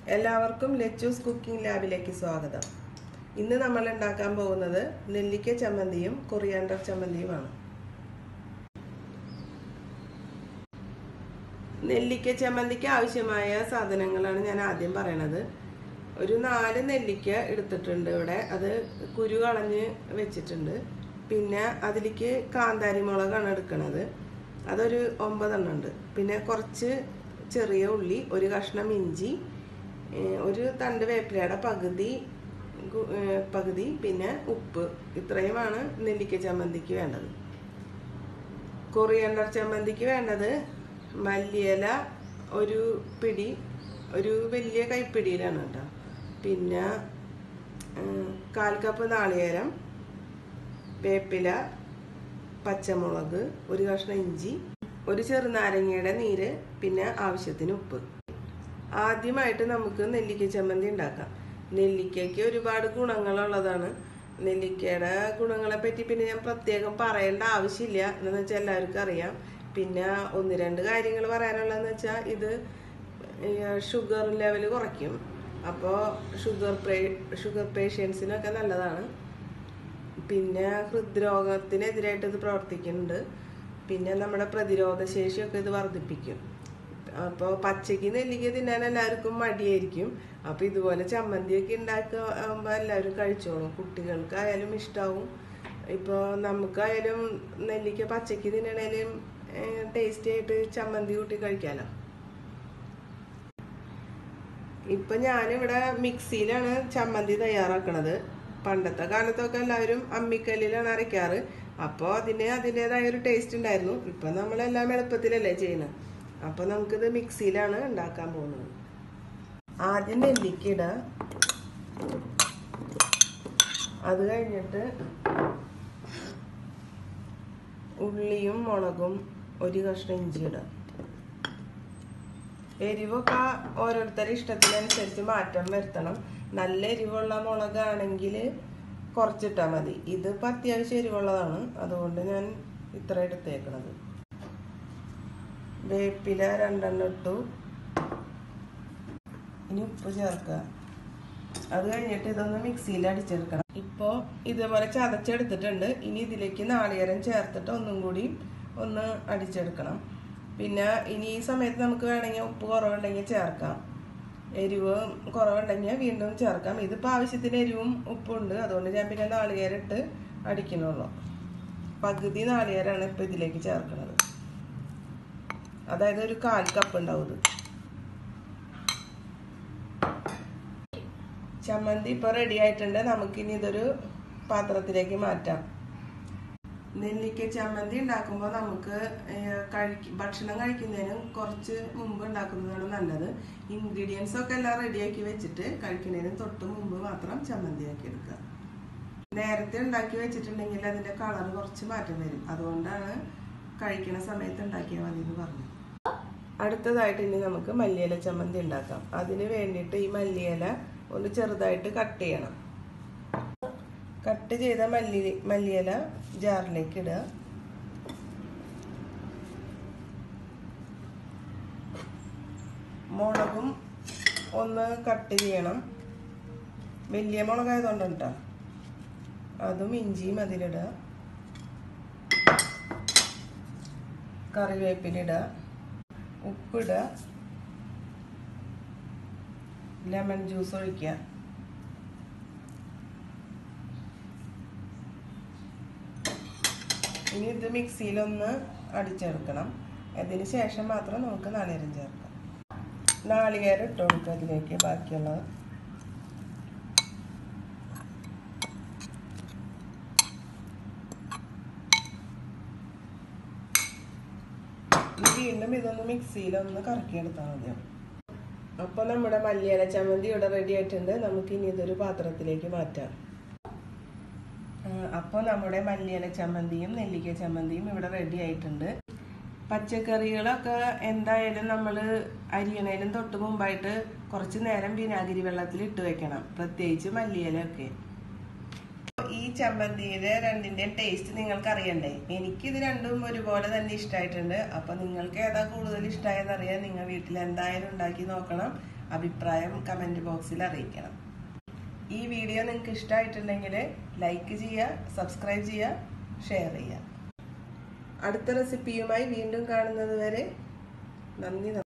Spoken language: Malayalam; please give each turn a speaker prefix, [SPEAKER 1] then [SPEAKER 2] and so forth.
[SPEAKER 1] എല്ലാവർക്കും ലെച്ചൂസ് കുക്കിംഗ് ലാബിലേക്ക് സ്വാഗതം ഇന്ന് നമ്മൾ ഉണ്ടാക്കാൻ പോകുന്നത് നെല്ലിക്ക ചമ്മന്തിയും കൊറിയാണ്ടർ ചമ്മന്തിയുമാണ് നെല്ലിക്ക ചമ്മന്തിക്ക് ആവശ്യമായ സാധനങ്ങളാണ് ഞാൻ ആദ്യം പറയണത് ഒരു നാല് നെല്ലിക്ക എടുത്തിട്ടുണ്ട് ഇവിടെ അത് കുരു കളഞ്ഞ് വെച്ചിട്ടുണ്ട് പിന്നെ അതിലേക്ക് കാന്താരി മുളകാണ് എടുക്കുന്നത് അതൊരു ഒമ്പതെണ്ണം ഉണ്ട് പിന്നെ കുറച്ച് ചെറിയ ഉള്ളി ഒരു കഷ്ണം ഇഞ്ചി ഏഹ് ഒരു തണ്ട് വേപ്പിലയുടെ പകുതി ഗു- ഏഹ് പകുതി പിന്നെ ഉപ്പ് ഇത്രയുമാണ് നെല്ലിക്ക ചമ്മന്തിക്ക് വേണ്ടത് കൊറിയണ്ടർ ചമ്മന്തിക്ക് വേണ്ടത് മല്ലിയില ഒരു പിടി ഒരു വലിയ കൈപ്പിടിയിലാണ് കേട്ടോ പിന്നെ ഉം, കാൽ കപ്പ് നാളികേരം വേപ്പില പച്ചമുളക് ഒരു കഷ്ണം ഇഞ്ചി ഒരു ചെറുനാരങ്ങയുടെ നീര് പിന്നെ ആവശ്യത്തിന് ഉപ്പ് ആദ്യമായിട്ട് നമുക്ക് നെല്ലിക്ക ചമ്മന്തി ഉണ്ടാക്കാം നെല്ലിക്കയ്ക്ക് ഒരുപാട് ഗുണങ്ങളുള്ളതാണ് നെല്ലിക്കയുടെ ഗുണങ്ങളെ പറ്റി പിന്നെ ഞാൻ പ്രത്യേകം പറയേണ്ട ആവശ്യമില്ല എന്ന് വെച്ചാൽ എല്ലാവർക്കും അറിയാം പിന്നെ ഒന്ന് രണ്ട് കാര്യങ്ങൾ പറയാനുള്ളതെന്ന് വെച്ചാൽ ഇത് ഷുഗർ ലെവൽ കുറയ്ക്കും അപ്പോൾ ഷുഗർ ഷുഗർ പേഷ്യൻസിനൊക്കെ നല്ലതാണ് പിന്നെ ഹൃദ്രോഗത്തിനെതിരായിട്ട് ഇത് പ്രവർത്തിക്കുന്നുണ്ട് പിന്നെ നമ്മുടെ പ്രതിരോധ ശേഷിയൊക്കെ ഇത് വർദ്ധിപ്പിക്കും അപ്പോൾ പച്ചയ്ക്ക് നെല്ലിക്ക തിന്നാൻ എല്ലാവർക്കും മടിയായിരിക്കും അപ്പോൾ ഇതുപോലെ ചമ്മന്തിയൊക്കെ ഉണ്ടാക്കുമ്പോൾ എല്ലാവരും കഴിച്ചോളും കുട്ടികൾക്കായാലും ഇഷ്ടാവും ഇപ്പോൾ നമുക്കായാലും നെല്ലിക്ക പച്ചയ്ക്ക് തിന്നണേലും ടേസ്റ്റി ആയിട്ട് ചമ്മന്തി കൂട്ടി കഴിക്കാമല്ലോ ഇപ്പൊ ഞാനിവിടെ മിക്സിയിലാണ് ചമ്മന്തി തയ്യാറാക്കണത് പണ്ടത്തെ കാലത്തൊക്കെ എല്ലാവരും അമ്മിക്കല്ലിലാണ് അരയ്ക്കാറ് അപ്പോൾ അതിന് അതിൻ്റെതായ ഒരു ടേസ്റ്റ് ഉണ്ടായിരുന്നു ഇപ്പൊ നമ്മളെല്ലാം എളുപ്പത്തിലല്ലേ ചെയ്യുന്നത് അപ്പൊ നമുക്കിത് മിക്സിയിലാണ് ഉണ്ടാക്കാൻ പോകുന്നത് ആദ്യം നെല്ലിക്ക ഇടുക അത് കഴിഞ്ഞിട്ട് ഉള്ളിയും മുളകും ഒരു കഷ്ണം ഇഞ്ചി ഇടുക എരിവൊക്കെ ഓരോരുത്തരുടെ ഇഷ്ടത്തിനനുസരിച്ച് മാറ്റം വരുത്തണം നല്ല എരിവുള്ള മുളകാണെങ്കിൽ കുറച്ചിട്ടാൽ മതി ഇതിപ്പോൾ അത്യാവശ്യം എരിവുള്ളതാണ് അതുകൊണ്ട് ഞാൻ ഇത്ര എടുത്തേക്കണത് വേപ്പില രണ്ടെണ്ണം ഇട്ടു ഇനി ഉപ്പ് ചേർക്കുക അത് കഴിഞ്ഞിട്ട് ഇതൊന്ന് മിക്സിയിൽ അടിച്ചെടുക്കണം ഇപ്പോൾ ഇതേപോലെ ചതച്ചെടുത്തിട്ടുണ്ട് ഇനി ഇതിലേക്ക് നാളികേരം ചേർത്തിട്ട് ഒന്നും കൂടി ഒന്ന് അടിച്ചെടുക്കണം പിന്നെ ഇനി ഈ സമയത്ത് നമുക്ക് വേണമെങ്കിൽ ഉപ്പ് കുറവുണ്ടെങ്കിൽ ചേർക്കാം എരിവ് കുറവുണ്ടെങ്കിൽ വീണ്ടും ചേർക്കാം ഇതിപ്പോൾ ആവശ്യത്തിന് എരിവും ഉപ്പും ഉണ്ട് അതുകൊണ്ട് ഞാൻ പിന്നെ നാളികേരം ഇട്ട് അടിക്കണുള്ളൂ പകുതി നാളികേരമാണ് ഇപ്പോൾ ഇതിലേക്ക് ചേർക്കുന്നത് അതായത് ഒരു കാൽ കപ്പ് ഉണ്ടാവും ഇത് ചമ്മന്തി ഇപ്പോൾ റെഡി ആയിട്ടുണ്ട് നമുക്കിനി ഇതൊരു പാത്രത്തിലേക്ക് മാറ്റാം നെല്ലിക്ക ചമ്മന്തി ഉണ്ടാക്കുമ്പോൾ നമുക്ക് ഏഹ്, കഴിക്ക ഭക്ഷണം കഴിക്കുന്നതിന് കുറച്ച് മുമ്പ് ഉണ്ടാക്കുന്നതാണ് നല്ലത് ഇൻഗ്രീഡിയൻസ് ഒക്കെ എല്ലാം റെഡിയാക്കി വെച്ചിട്ട് കഴിക്കുന്നതിന് തൊട്ട് മുമ്പ് മാത്രം ചമ്മന്തിയാക്കി എടുക്കുക നേരത്തെ ഉണ്ടാക്കി വെച്ചിട്ടുണ്ടെങ്കിൽ അതിന്റെ കളർ കുറച്ച് മാറ്റം വരും അതുകൊണ്ടാണ് കഴിക്കുന്ന സമയത്ത് ഉണ്ടാക്കിയാൽ മതി എന്ന് പറഞ്ഞത് അടുത്തതായിട്ട് ഇനി നമുക്ക് മല്ലിയില ചമ്മന്തി ഉണ്ടാക്കാം അതിന് വേണ്ടിയിട്ട് ഈ മല്ലിയില ഒന്ന് ചെറുതായിട്ട് കട്ട് ചെയ്യണം കട്ട് ചെയ്ത മല്ലി മല്ലിയില ജാറിലേക്ക് ഇടുക മുളകും ഒന്ന് കട്ട് ചെയ്യണം വലിയ മുളകായതുകൊണ്ട് കേട്ടോ അതും ഇഞ്ചിയും അതിലിടുക കറിവേപ്പിലിടുക ഉപ്പിടുക ലെമൺ ജ്യൂസ് ഒഴിക്കുക ഇനി ഇത് മിക്സിയിലൊന്ന് അടിച്ചെടുക്കണം അതിന് ശേഷം മാത്രം നമുക്ക് നാളികേരം ചേർക്കാം നാളികേരം ഇട്ട് കൊടുക്കുക അതിലേക്ക് ബാക്കിയുള്ളത് ഇനി വീണ്ടും ഇതൊന്ന് മിക്സിയിലൊന്ന് കറക്കിയെടുത്താൽ മതിയാവും അപ്പോൾ നമ്മുടെ മല്ലിയില ചമ്മന്തി ഇവിടെ റെഡി ആയിട്ടുണ്ട് നമുക്ക് ഇനി ഇതൊരു പാത്രത്തിലേക്ക് മാറ്റാം അപ്പോൾ നമ്മുടെ മല്ലിയില ചമ്മന്തിയും നെല്ലിക്ക ചമ്മന്തിയും ഇവിടെ റെഡി ആയിട്ടുണ്ട് പച്ചക്കറികളൊക്കെ എന്തായാലും നമ്മൾ അരിയണേലും തൊട്ട് മുമ്പായിട്ട് കുറച്ച് നേരം വിനാഗിരി വെള്ളത്തിൽ ഇട്ട് വെക്കണം പ്രത്യേകിച്ച് മല്ലിയിലൊക്കെ ഈ ചമ്മന്തിയുടെ രണ്ടിന്റെയും ടേസ്റ്റ് നിങ്ങൾക്ക് അറിയണ്ടേ എനിക്ക് ഇത് രണ്ടും ഒരുപോലെ തന്നെ ഇഷ്ടമായിട്ടുണ്ട് അപ്പൊ നിങ്ങൾക്ക് ഏതാ കൂടുതൽ ഇഷ്ടമായെന്ന് അറിയാൻ നിങ്ങൾ വീട്ടിൽ എന്തായാലും ഉണ്ടാക്കി നോക്കണം അഭിപ്രായം കമൻറ്റ് ബോക്സിൽ അറിയിക്കണം ഈ വീഡിയോ നിങ്ങൾക്ക് ഇഷ്ടമായിട്ടുണ്ടെങ്കിൽ ലൈക്ക് ചെയ്യുക സബ്സ്ക്രൈബ് ചെയ്യുക ഷെയർ ചെയ്യുക അടുത്ത റെസിപ്പിയുമായി വീണ്ടും കാണുന്നത് വരെ നന്ദി